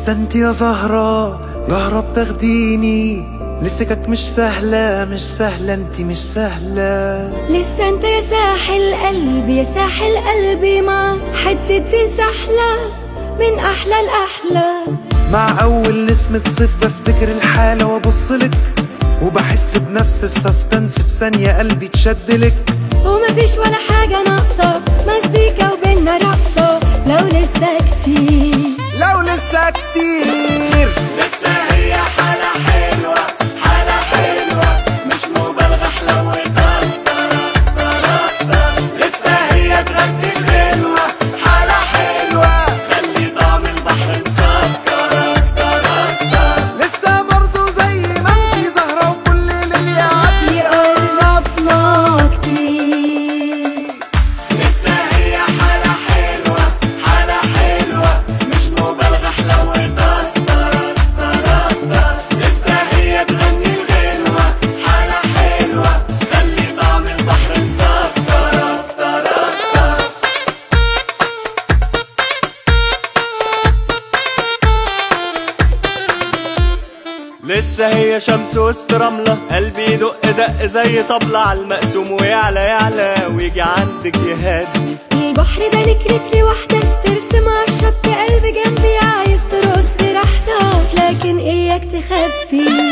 لسه انت يا زهرة جهرة بتاخديني لسكك مش سهلة مش سهلة انت مش سهلة لسه انت يا ساحل قلبي يا ساحل قلبي مع حتة دي سحلة من أحلى الأحلى مع أول نسمة صيف بفتكر الحالة وأبصلك وبحس بنفس السسبنس في ثانية قلبي تشدلك ومفيش ولا حاجة ناقصة مزيكا وبينا رقصة لو لسه كتير لو لسه كتير لسه هي حالة حلوة حالة حلوة مش مبالغة حلوتها لسه هي تغني الغنوة حالة حلوة خلي طعم البحر مسكر لسه برضو زي ما انت زهرة وكل ليل يعدي يقربنا كتير لسه هي حالة حلوة حالة حلوة مش مبالغة حلوتها لسه هي تغني الغنوة حالة حلوة خلي طعم البحر مسكر لسه هي شمس وسط رملة قلبي يدق دق زي طبلة على المقسوم ويعلى يعلى ويجي عندك يهدي البحر ده لك رجلي واحدة ترسم عالشط قلبي جنبي عايز ترقص براحتك لكن اياك تخبي